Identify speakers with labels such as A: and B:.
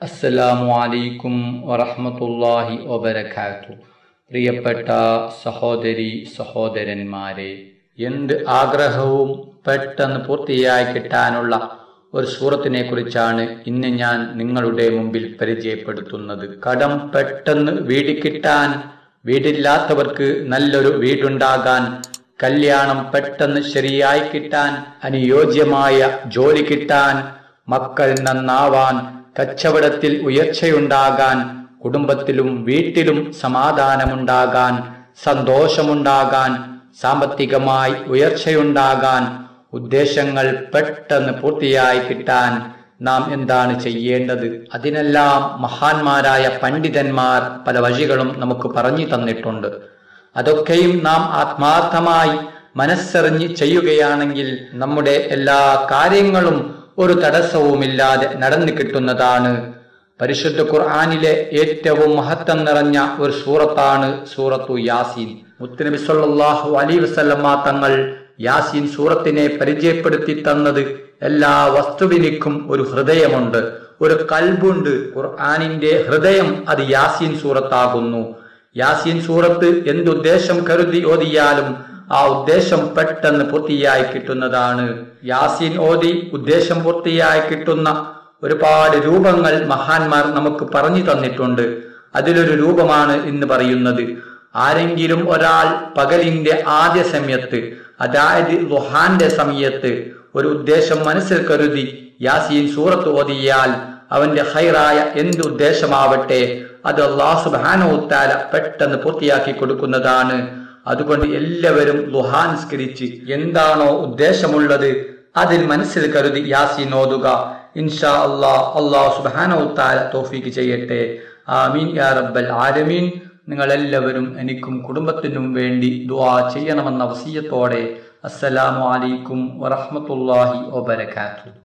A: അസ്സലാമു അലൈക്കും വറഹ്മത്തുള്ളാഹി വബരകാത്തു പ്രിയപ്പെട്ട സഹോദരി സഹോദരന്മാരെ എന്ത് ആഗ്രഹവും പെട്ടെന്ന് പൂർത്തിയായി കിട്ടാനുള്ള ഒരു സൂറത്തിനെ കുറിച്ചാണ് ഇന്ന് ഞാൻ നിങ്ങളുടെ മുമ്പിൽ പരിചയപ്പെടുത്തുന്നത് കടം പെട്ടെന്ന് വീട് കിട്ടാൻ വീടില്ലാത്തവർക്ക് നല്ലൊരു വീടുണ്ടാകാൻ കല്യാണം പെട്ടെന്ന് ശരിയായി കിട്ടാൻ അനുയോജ്യമായ ജോലി കിട്ടാൻ മക്കൾ നന്നാവാൻ കച്ചവടത്തിൽ ഉയർച്ചയുണ്ടാകാൻ കുടുംബത്തിലും വീട്ടിലും സമാധാനമുണ്ടാകാൻ സന്തോഷമുണ്ടാകാൻ സാമ്പത്തികമായി ഉയർച്ചയുണ്ടാകാൻ ഉദ്ദേശങ്ങൾ പെട്ടെന്ന് പൂർത്തിയായി കിട്ടാൻ നാം എന്താണ് ചെയ്യേണ്ടത് അതിനെല്ലാം മഹാന്മാരായ പണ്ഡിതന്മാർ പല വഴികളും നമുക്ക് പറഞ്ഞു തന്നിട്ടുണ്ട് അതൊക്കെയും നാം ആത്മാർത്ഥമായി മനസ്സറിഞ്ഞ് ചെയ്യുകയാണെങ്കിൽ നമ്മുടെ എല്ലാ കാര്യങ്ങളും ഒരു തടസ്സവുമില്ലാതെ നടന്നു കിട്ടുന്നതാണ് പരിശുദ്ധ ഖുർആാനിലെ ഏറ്റവും മഹത്വം നിറഞ്ഞ ഒരു സൂറത്താണ് സൂറത്തു യാസീൻ മുത്തനബി സല്ലല്ലാഹു അലൈഹി വസല്ലമ തങ്ങൾ യാസീൻ സൂറത്തിനെ പരിചയപ്പെടുത്തി തന്നത് എല്ലാ വസ്തുവിനിക്കും ഒരു ഹൃദയമുണ്ട് ഒരു കൽബുണ്ട് ഖുർആാനിന്റെ ഹൃദയം അത് യാസീൻ സൂറത്താകുന്നു യാസീൻ സൂറത്ത് എന്തുദ്ദേശം കരുതി ഓതിയാലും ആ ഉദ്ദേശം പെട്ടെന്ന് പൂർത്തിയായി കിട്ടുന്നതാണ് യാസീൻ ഓതി ഉദ്ദേശം പൂർത്തിയായി കിട്ടുന്ന ഒരുപാട് രൂപങ്ങൾ മഹാന്മാർ നമുക്ക് പറഞ്ഞു തന്നിട്ടുണ്ട് അതിലൊരു രൂപമാണ് ഇന്ന് പറയുന്നത് ആരെങ്കിലും ഒരാൾ പകലിന്റെ ആദ്യ സമയത്ത് അതായത് ലുഹാന്റെ സമയത്ത് ഒരു ഉദ്ദേശം മനസ്സിൽ കരുതി യാസീൻ സൂറത്ത് ഓതിയാൽ അവന്റെ ഹൈറായ എന്ത് ഉദ്ദേശമാവട്ടെ അത് അള്ളാഹു സുബാനോത്താല പെട്ടെന്ന് പൂർത്തിയാക്കി കൊടുക്കുന്നതാണ് അതുകൊണ്ട് എല്ലാവരും ലുഹാൻസ്കരിച്ച് എന്താണോ ഉദ്ദേശമുള്ളത് അതിൽ മനസ്സിൽ കരുതി യാസീൻ ഓതുക ഇൻഷാ അള്ളാഹ് അള്ളാഹു സുബാനോത്താല തോഫീക്ക് ചെയ്യട്ടെ ആമീൻ യാ റബ്ബൽ ആലമീൻ നിങ്ങളെല്ലാവരും എനിക്കും കുടുംബത്തിനും വേണ്ടി ദുആ ചെയ്യണമെന്ന വസീയത്തോടെ അസ്സലാമു അലൈക്കും വറഹ്മത്തുള്ളാഹി വബരകാതുഹു